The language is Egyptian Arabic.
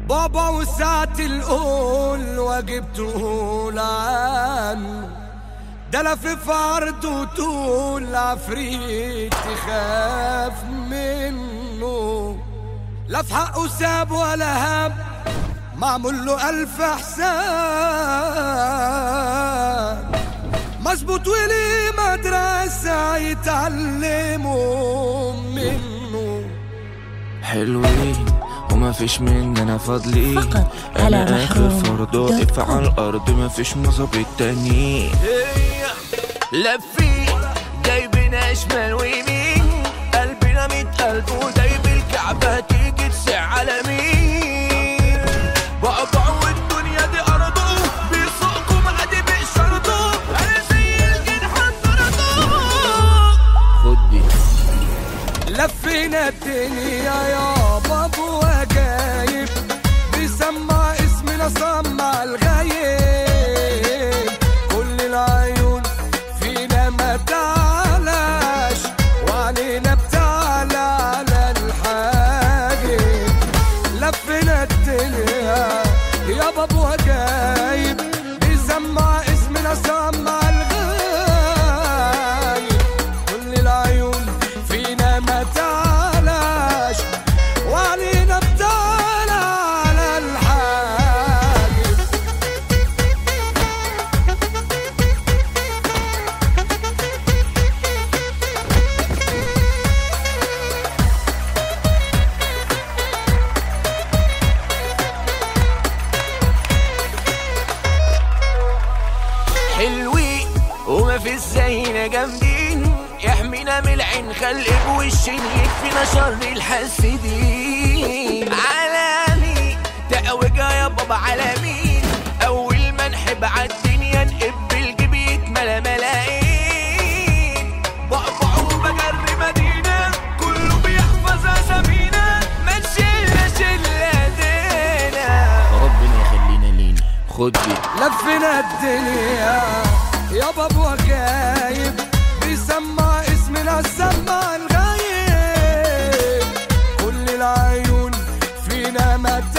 بابا وساعة القول واجب تقول عنه ده لف عرض وطول عفريت تخاف منه لا في حقه ساب ولا هب معمول له ألف حساب مظبوط وليه مدرسة يتعلموا منه حلوين وما فيش مننا فاضلين فقط على انا اخر محروم فرد دوت واقف كوم. على الارض ما فيش مظابيط تانيين لفين جايبنا شمال ويمين قلبنا ميت قلب ودايب الكعبة تيجي تسع على مين بقطع والدنيا دي أرضه بيسوقكم عادي بإشارته أنا زي الجنحة خد دي لفينا الدنيا يا بابو وجايب بيسمع اسمنا سمع الغايب كل العيون فينا ما تعلاش وعلينا بتعلى على الحاجب لفينا الدنيا يا بابو وجايب بيسمع اسمنا سمع الغايب كل العيون فينا ما تعلاش وعلينا بتعلى على الحاجب حلوين وما في زينا جامدين يحمينا من العين خلق بوشين يكفينا شر الحاسدين عالمي تقوجة يا بابا عالمين اول ما نحب عالدنيا نقب الجيب يتملى ملايين بقطع وبجري مدينة كله بيحفظ اسامينا ما نشيلش الا ربنا يخلينا لينا خد دي لفينا الدنيا يا بابو غايب بيسمع اسمنا سمع الغايب كل العيون فينا ما